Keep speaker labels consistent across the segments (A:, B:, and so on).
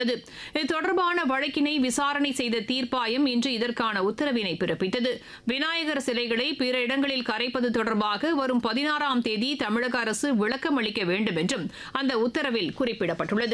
A: இது தொடர்பான வழக்கினை விசாரணை செய்த தீர்ப்பாயம் இன்று இதற்கான உத்தரவினை பிறப்பித்தது விநாயகர் சிலைகளை பிற இடங்களில் கரைப்பது தொடர்பாக வரும் பதினாறாம் தேதி தமிழக அரசு விளக்கம் அளிக்க வேண்டும் என்றும் அந்த உத்தரவில் குறிப்பிடப்பட்டுள்ளது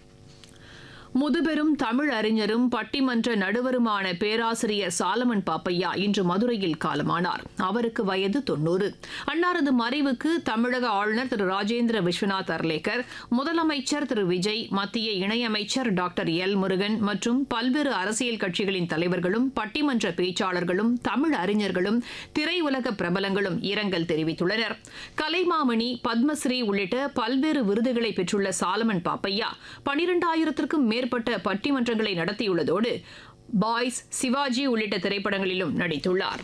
A: முதுபெரும் தமிழ் அறிஞரும் பட்டிமன்ற நடுவருமான பேராசிரியர் சாலமன் பாப்பையா இன்று மதுரையில் காலமானார் அவருக்கு வயது தொன்னூறு அன்னாரது மறைவுக்கு தமிழக ஆளுநர் திரு ராஜேந்திர விஸ்வநாத் அர்லேக்கர் முதலமைச்சர் திரு விஜய் மத்திய இணையமைச்சர் டாக்டர் எல் முருகன் மற்றும் பல்வேறு அரசியல் கட்சிகளின் தலைவர்களும் பட்டிமன்ற பேச்சாளர்களும் தமிழ் அறிஞர்களும் திரையுலக பிரபலங்களும் இரங்கல் தெரிவித்துள்ளனர் கலைமாமணி பத்மஸ்ரீ உள்ளிட்ட பல்வேறு விருதுகளை பெற்றுள்ள சாலமன் பாப்பையா பனிரெண்டாயிரத்திற்கும் மேற்பட்ட பட்டிமன்றங்களை நடத்தியுள்ளதோடு பாய்ஸ் சிவாஜி உள்ளிட்ட திரைப்படங்களிலும் நடித்துள்ளார்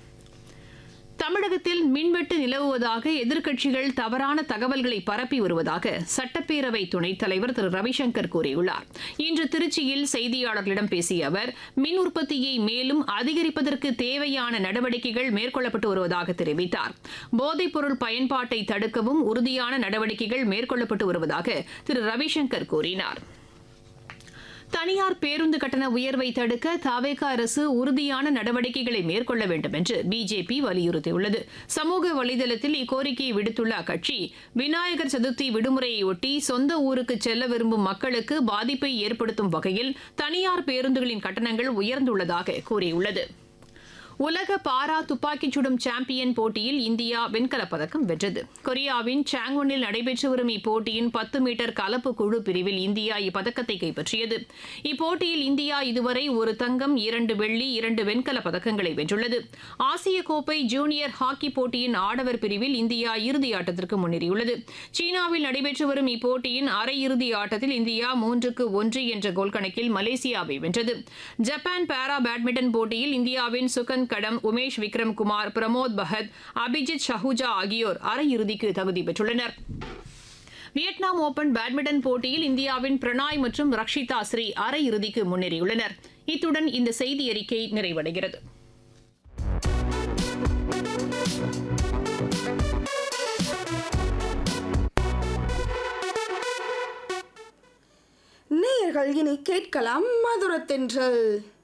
A: தமிழகத்தில் மின்வெட்டு நிலவுவதாக எதிர்க்கட்சிகள் தவறான தகவல்களை பரப்பி வருவதாக சட்டப்பேரவை துணைத் தலைவர் திரு ரவிசங்கர் கூறியுள்ளார் இன்று திருச்சியில் செய்தியாளர்களிடம் பேசிய அவர் மின் உற்பத்தியை மேலும் அதிகரிப்பதற்கு தேவையான நடவடிக்கைகள் மேற்கொள்ளப்பட்டு வருவதாக தெரிவித்தார் போதைப்பொருள் பயன்பாட்டை தடுக்கவும் உறுதியான நடவடிக்கைகள் மேற்கொள்ளப்பட்டு வருவதாக திரு ரவிசங்கர் கூறினார் தனியார் பேருந்து கட்டண உயர்வை தடுக்க தவேக அரசு உறுதியான நடவடிக்கைகளை மேற்கொள்ள வேண்டும் என்று பிஜேபி வலியுறுத்தியுள்ளது சமூக வலைதளத்தில் இக்கோரிக்கையை விடுத்துள்ள அக்கட்சி விநாயகர் சதுர்த்தி விடுமுறையொட்டி சொந்த ஊருக்கு செல்ல விரும்பும் மக்களுக்கு பாதிப்பை ஏற்படுத்தும் வகையில் தனியார் பேருந்துகளின் கட்டணங்கள் உயர்ந்துள்ளதாக கூறியுள்ளது உலக பாரா துப்பாக்கிச் சுடும் சாம்பியன் போட்டியில் இந்தியா வெண்கலப் பதக்கம் வென்றது கொரியாவின் சாங்வனில் நடைபெற்று வரும் இப்போட்டியின் பத்து மீட்டர் கலப்பு குழு பிரிவில் இந்தியா இப்பதக்கத்தை கைப்பற்றியது இப்போட்டியில் இந்தியா இதுவரை ஒரு தங்கம் இரண்டு வெள்ளி இரண்டு வெண்கலப் பதக்கங்களை வென்றுள்ளது ஆசிய கோப்பை ஜூனியர் ஹாக்கி போட்டியின் ஆடவர் பிரிவில் இந்தியா இறுதி ஆட்டத்திற்கு முன்னேறியுள்ளது சீனாவில் நடைபெற்று வரும் இப்போட்டியின் அரையிறுதி ஆட்டத்தில் இந்தியா மூன்றுக்கு ஒன்று என்ற கோல் கணக்கில் மலேசியாவை வென்றது ஜப்பான் பாரா பேட்மிண்டன் போட்டியில் இந்தியாவின் சுகன் கடம் உமேஷ் விக்ரம் குமார் பிரமோத் பஹத் அபிஜித் ஷஹூஜா ஆகியோர் அரையிறுதிக்கு தகுதி பெற்றுள்ளனர் வியட்நாம் ஓபன் பேட்மிண்டன் போட்டியில் இந்தியாவின் பிரணாய் மற்றும் ரக்ஷிதா ஸ்ரீ அரையிறுதிக்கு முன்னேறியுள்ளனர் இத்துடன் இந்த செய்தி அறிக்கை நிறைவடைகிறது
B: நேயர்கள் இனி கேட்கலாம் மதுரத்தென்றல்